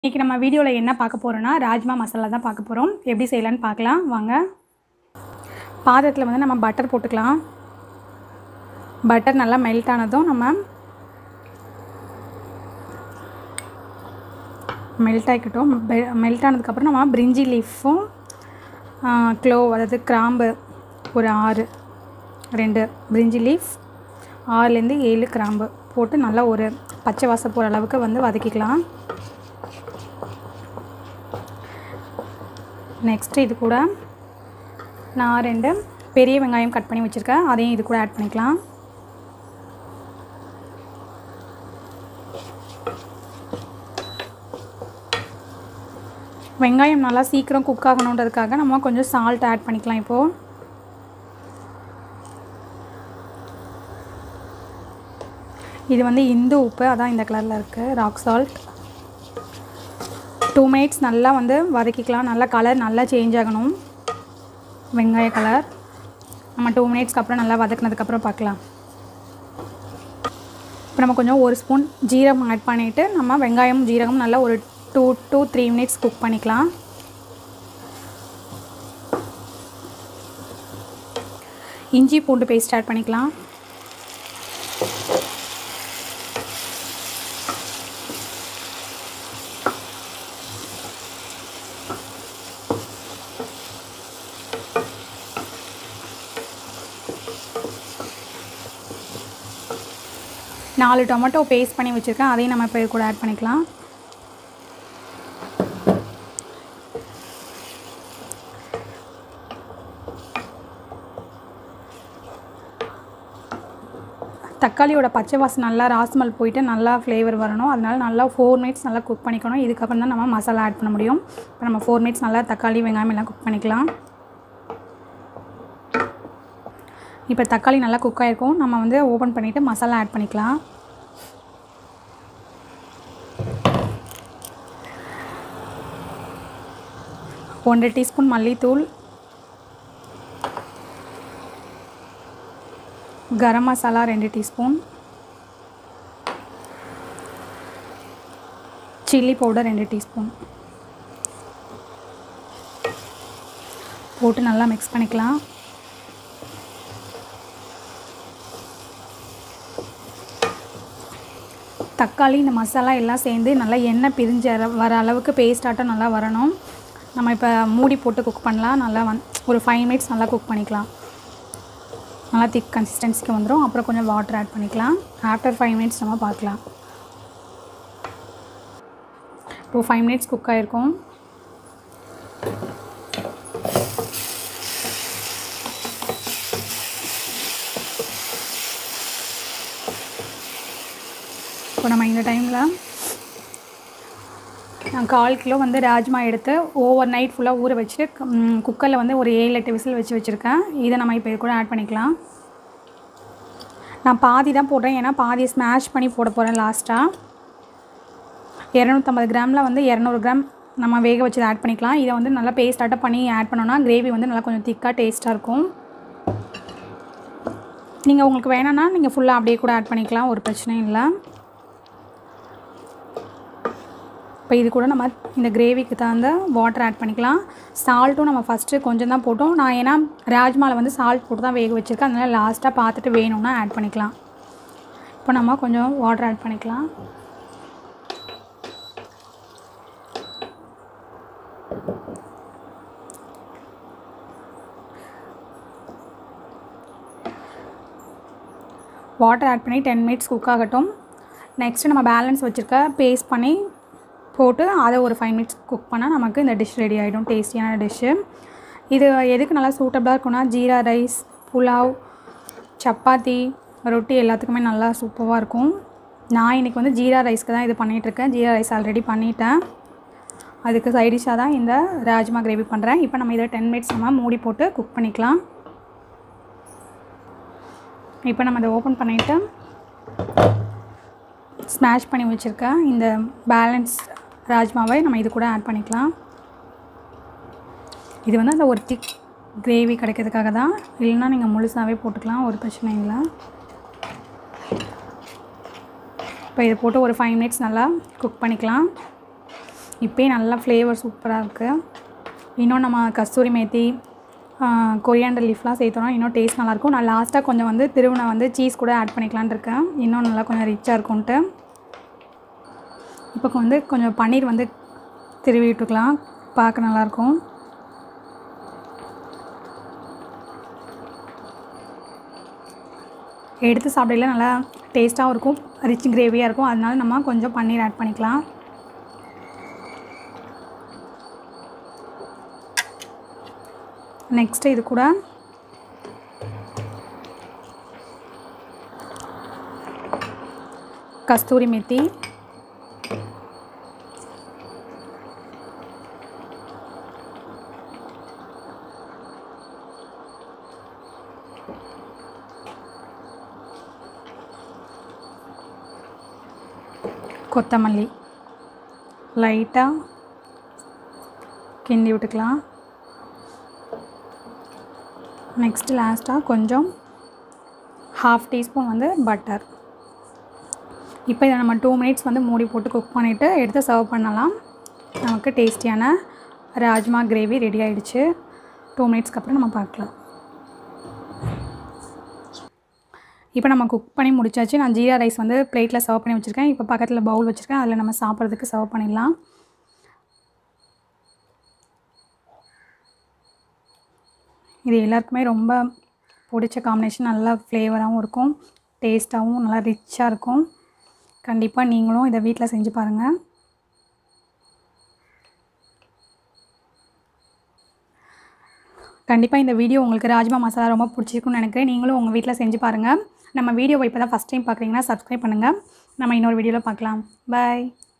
இன்றைக்கி நம்ம வீடியோவில் என்ன பார்க்க போகிறோன்னா ராஜ்மா மசாலா தான் பார்க்க போகிறோம் எப்படி செய்யலான்னு பார்க்கலாம் வாங்க பாத்திரத்தில் வந்து நம்ம பட்டர் போட்டுக்கலாம் பட்டர் நல்லா மெல்ட் ஆனதும் நம்ம மெல்ட் ஆகிக்கிட்டோம் மெல்ட் ஆனதுக்கப்புறம் நம்ம பிரிஞ்சி லீஃபும் க்ளோவ் அதாவது கிராம்பு ஒரு ஆறு ரெண்டு பிரிஞ்சி லீஃப் ஆறுலேருந்து ஏழு கிராம்பு போட்டு நல்லா ஒரு பச்சை வாசம் போகிற அளவுக்கு வந்து வதக்கிக்கலாம் நெக்ஸ்ட்டு இது கூட நான் ரெண்டு பெரிய வெங்காயம் கட் பண்ணி வச்சுருக்கேன் அதையும் இது கூட ஆட் பண்ணிக்கலாம் வெங்காயம் நல்லா சீக்கிரம் குக் ஆகணுன்றதுக்காக நம்ம கொஞ்சம் சால்ட் ஆட் பண்ணிக்கலாம் இப்போது இது வந்து இந்து உப்பு அதான் இந்த கலரில் இருக்குது ராக் சால்ட் டூ மினிட்ஸ் நல்லா வந்து வதக்கிக்கலாம் நல்லா கலர் நல்லா சேஞ்ச் ஆகணும் வெங்காய கலர் நம்ம டூ மினிட்ஸ்க்கு அப்புறம் நல்லா வதக்குனதுக்கப்புறம் பார்க்கலாம் இப்போ நம்ம கொஞ்சம் ஒரு ஸ்பூன் ஜீரகம் ஆட் பண்ணிவிட்டு நம்ம வெங்காயம் ஜீரகம் நல்லா ஒரு two two three minutes cook பண்ணிக்கலாம் இஞ்சி பூண்டு பேஸ்ட் ஆட் பண்ணிக்கலாம் நாலு டொமேட்டோ பேஸ்ட் பண்ணி வச்சுருக்கேன் அதையும் நம்ம இப்போ இது கூட ஆட் பண்ணிக்கலாம் தக்காளியோட பச்சை வாசம் நல்லா ராஸ்மல் போயிட்டு நல்லா ஃப்ளேவர் வரணும் அதனால நல்லா ஃபோர் மினிட்ஸ் நல்லா குக் பண்ணிக்கணும் இதுக்கப்புறம் தான் நம்ம மசாலா ஆட் பண்ண முடியும் இப்போ நம்ம ஃபோர் மினிட்ஸ் நல்லா தக்காளி வெங்காயம் எல்லாம் குக் பண்ணிக்கலாம் இப்போ தக்காளி நல்லா குக் ஆகிருக்கும் நம்ம வந்து ஓப்பன் பண்ணிவிட்டு மசாலா ஆட் பண்ணிக்கலாம் ஒன்றரை டீஸ்பூன் மல்லித்தூள் கரம் மசாலா ரெண்டு டீஸ்பூன் சில்லி பவுடர் ரெண்டு டீஸ்பூன் போட்டு நல்லா மிக்ஸ் பண்ணிக்கலாம் தக்காளி இந்த மசாலா எல்லாம் சேர்ந்து நல்லா எண்ணெய் பிரிஞ்ச அள- வர அளவுக்கு பேஸ்டாட்டம் நல்லா வரணும் நம்ம இப்போ மூடி போட்டு குக் பண்ணலாம் நல்லா வந் ஒரு ஃபைவ் மினிட்ஸ் நல்லா குக் பண்ணிக்கலாம் நல்லா திக் கன்சிஸ்டன்சிக்கு வந்துடும் அப்புறம் கொஞ்சம் வாட்டர் ஆட் பண்ணிக்கலாம் ஆஃப்டர் ஃபைவ் மினிட்ஸ் நம்ம பார்க்கலாம் இப்போ ஃபைவ் மினிட்ஸ் குக் ஆகிருக்கும் இப்போ நம்ம இந்த டைமில் நான் கால் கிலோ வந்து ராஜ்மா எடுத்து ஓவர் நைட் ஃபுல்லாக ஊற வச்சுட்டு குக்கரில் வந்து ஒரு ஏழு எட்டு விசில் வச்சு வச்சுருக்கேன் இதை நம்ம இப்போ இது கூட ஆட் பண்ணிக்கலாம் நான் பாதி தான் போடுறேன் ஏன்னா பாதியை ஸ்மாஷ் பண்ணி போட போகிறேன் லாஸ்ட்டாக இரநூத்தம்பது கிராமில் வந்து இரநூறு கிராம் நம்ம வேக வச்சு ஆட் பண்ணிக்கலாம் இதை வந்து நல்லா பேஸ்ட் ஆட்டம் பண்ணி ஆட் பண்ணோன்னா கிரேவி வந்து நல்லா கொஞ்சம் திக்காக டேஸ்ட்டாக இருக்கும் நீங்கள் உங்களுக்கு வேணும்னா நீங்கள் ஃபுல்லாக அப்படியே கூட ஆட் பண்ணிக்கலாம் ஒரு பிரச்சனையும் இல்லை இப்போ இது கூட நம்ம இந்த கிரேவிக்கு தகுந்த வாட்டர் ஆட் பண்ணிக்கலாம் சால்ட்டும் நம்ம ஃபஸ்ட்டு கொஞ்சம் தான் போட்டோம் நான் ஏன்னா ராஜ்மாவில் வந்து சால்ட் போட்டு தான் வேக வச்சுருக்கேன் அதனால் லாஸ்ட்டாக பார்த்துட்டு வேணும்னா ஆட் பண்ணிக்கலாம் இப்போ நம்ம கொஞ்சம் வாட்டர் ஆட் பண்ணிக்கலாம் வாட்டர் ஆட் பண்ணி டென் மினிட்ஸ் குக் ஆகட்டும் நெக்ஸ்ட்டு நம்ம பேலன்ஸ் வச்சுருக்க பேஸ்ட் பண்ணி போட்டு அதை ஒரு ஃபைவ் மினிட்ஸ் குக் பண்ணால் நமக்கு இந்த டிஷ் ரெடி ஆகிடும் டேஸ்டியான டிஷ்ஷு இது எதுக்கு நல்லா சூட்டபிளாக இருக்கும்னா ஜீரா ரைஸ் புலாவ் சப்பாத்தி ரொட்டி எல்லாத்துக்குமே நல்லா சூப்பராக இருக்கும் நான் இன்றைக்கி வந்து ஜீரா ரைஸ்க்கு தான் இது பண்ணிகிட்ருக்கேன் ஜீரா ரைஸ் ஆல்ரெடி பண்ணிட்டேன் அதுக்கு சைடிஷாக தான் இந்த ராஜ்மா கிரேவி பண்ணுறேன் இப்போ நம்ம இதை டென் மினிட்ஸ் நம்ம மூடி போட்டு குக் பண்ணிக்கலாம் இப்போ நம்ம அதை ஓப்பன் பண்ணிவிட்டு ஸ்மாஷ் பண்ணி வச்சுருக்க இந்த பேலன்ஸ் ராஜ்மாவை நம்ம இது கூட ஆட் பண்ணிக்கலாம் இது வந்து அந்த ஒரு திக் கிரேவி கிடைக்கிறதுக்காக தான் இல்லைன்னா நீங்கள் முழுசாகவே போட்டுக்கலாம் ஒரு பிரச்சனை இல்லை இப்போ இதை போட்டு ஒரு ஃபைவ் மினிட்ஸ் நல்லா குக் பண்ணிக்கலாம் இப்போயே நல்லா ஃப்ளேவர் சூப்பராக இருக்குது இன்னும் நம்ம கஸ்தூரி மேத்தி கொரியாண்டர் லீஃப்லாம் சேர்த்தோன்னா இன்னும் டேஸ்ட் நல்லாயிருக்கும் நான் லாஸ்ட்டாக கொஞ்சம் வந்து திருவனை வந்து சீஸ் கூட ஆட் பண்ணிக்கலான்னு இருக்கேன் இன்னும் நல்லா கொஞ்சம் ரிச்சாக இருக்கும்ன்ட்டு இப்போ வந்து கொஞ்சம் பன்னீர் வந்து திருவி விட்டுக்கலாம் பார்க்க நல்லாயிருக்கும் எடுத்து சாப்பிடையில நல்லா டேஸ்ட்டாகவும் இருக்கும் ரிச் கிரேவியாக இருக்கும் அதனால நம்ம கொஞ்சம் பன்னீர் ஆட் பண்ணிக்கலாம் நெக்ஸ்ட்டு இது கூட கஸ்தூரி மெத்தி கொத்தமல்லி லைட்டாக கிண்டி விட்டுக்கலாம் நெக்ஸ்ட்டு லாஸ்ட்டாக கொஞ்சம் ஹாஃப் டீஸ்பூன் வந்து பட்டர் இப்போ இதை நம்ம டூ மினிட்ஸ் வந்து மூடி போட்டு குக் பண்ணிவிட்டு எடுத்து சர்வ் பண்ணலாம் நமக்கு டேஸ்டியான ராஜ்மா கிரேவி ரெடி ஆயிடுச்சு டூ மினிட்ஸ்க்கு அப்புறம் நம்ம பார்க்கலாம் இப்போ நம்ம குக் பண்ணி முடிச்சாச்சு நான் ஜீரா ரைஸ் வந்து பிளேட்டில் சர்வ் பண்ணி வச்சுருக்கேன் இப்போ பக்கத்தில் பவுல் வச்சுருக்கேன் அதில் நம்ம சாப்பிட்றதுக்கு சர்வ் பண்ணிடலாம் இது எல்லாருக்குமே ரொம்ப பிடிச்ச காம்பினேஷன் நல்லா ஃப்ளேவராகவும் இருக்கும் டேஸ்ட்டாகவும் நல்லா ரிச்சாக இருக்கும் கண்டிப்பாக நீங்களும் இதை வீட்டில் செஞ்சு பாருங்கள் கண்டிப்பாக இந்த வீடியோ உங்களுக்கு ராஜ்மா மசாலா ரொம்ப பிடிச்சிருக்குன்னு நினைக்கிறேன் நீங்களும் உங்கள் வீட்டில் செஞ்சு பாருங்கள் நம்ம வீடியோவை இப்போ தான் ஃபஸ்ட் டைம் பார்க்குறீங்கன்னா சப்ஸ்கிரைப் பண்ணுங்கள் நம்ம இன்னொரு வீடியோவில் பார்க்கலாம் பாய்